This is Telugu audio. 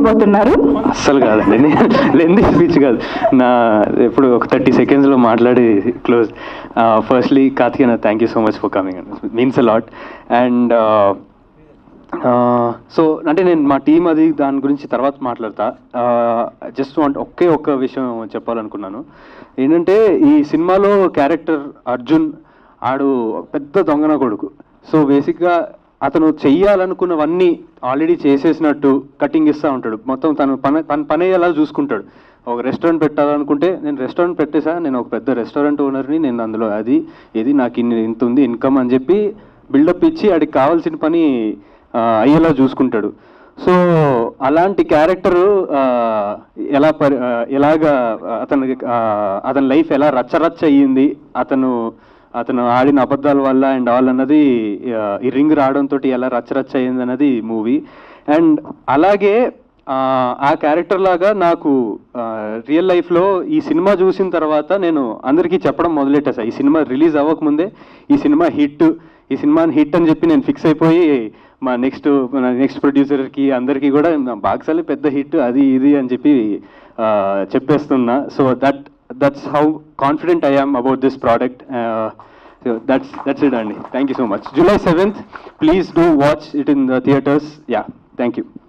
ఇవ్వబోతున్నారు అస్సలు కాదండి లెంది స్పీచ్ కాదు నా ఇప్పుడు ఒక థర్టీ సెకండ్స్లో మాట్లాడి close firstly Karthikeya thank you so much for coming means a lot and so అంటే నేను మా టీం అది దాని గురించి తర్వాత మాట్లాడతా జస్ట్ వాంట్ ఒకే ఒక్క విషయం చెప్పాలనుకున్నాను ఏంటంటే ఈ సినిమాలో క్యారెక్టర్ అర్జున్ ఆడు పెద్ద దొంగన కొడుకు సో బేసిక్గా అతను చెయ్యాలనుకున్నవన్నీ ఆల్రెడీ చేసేసినట్టు కటింగ్ ఇస్తూ ఉంటాడు మొత్తం తను పని తన పని అయ్యేలా చూసుకుంటాడు ఒక రెస్టారెంట్ పెట్టాలనుకుంటే నేను రెస్టారెంట్ పెట్టేసా నేను ఒక పెద్ద రెస్టారెంట్ ఓనర్ని నేను అందులో అది ఇది నాకు ఇన్ని ఇంత ఉంది ఇన్కమ్ అని చెప్పి బిల్డప్ ఇచ్చి ఆడికి కావాల్సిన పని ఆ, అయ్యేలా చూసుకుంటాడు సో అలాంటి క్యారెక్టర్ ఎలా పరి ఆ, ఎలాగా అతనికి ఆ, అతని లైఫ్ ఎలా రచ్చరచ్చ అయ్యింది అతను అతను ఆడిన అబద్ధాల వల్ల అండ్ ఆల్ అన్నది ఆ, ఈ రింగ్ రావడంతో ఎలా రచ్చరచ్చ అయ్యింది అన్నది మూవీ అండ్ అలాగే ఆ, ఆ క్యారెక్టర్ లాగా నాకు రియల్ లైఫ్లో ఈ సినిమా చూసిన తర్వాత నేను అందరికీ చెప్పడం మొదలెట్టేసా ఈ సినిమా రిలీజ్ అవ్వకముందే ఈ సినిమా హిట్ ఈ సినిమాని హిట్ అని చెప్పి నేను ఫిక్స్ అయిపోయి మా నెక్స్ట్ మన నెక్స్ట్ ప్రొడ్యూసర్కి అందరికీ కూడా బాక్సాలి పెద్ద హిట్ అది ఇది అని చెప్పి ఆ, చెప్పేస్తున్నా so that that's how confident I am about this product so that's that's it అండి thank you so much July seventh please do watch it in the theatres yeah thank you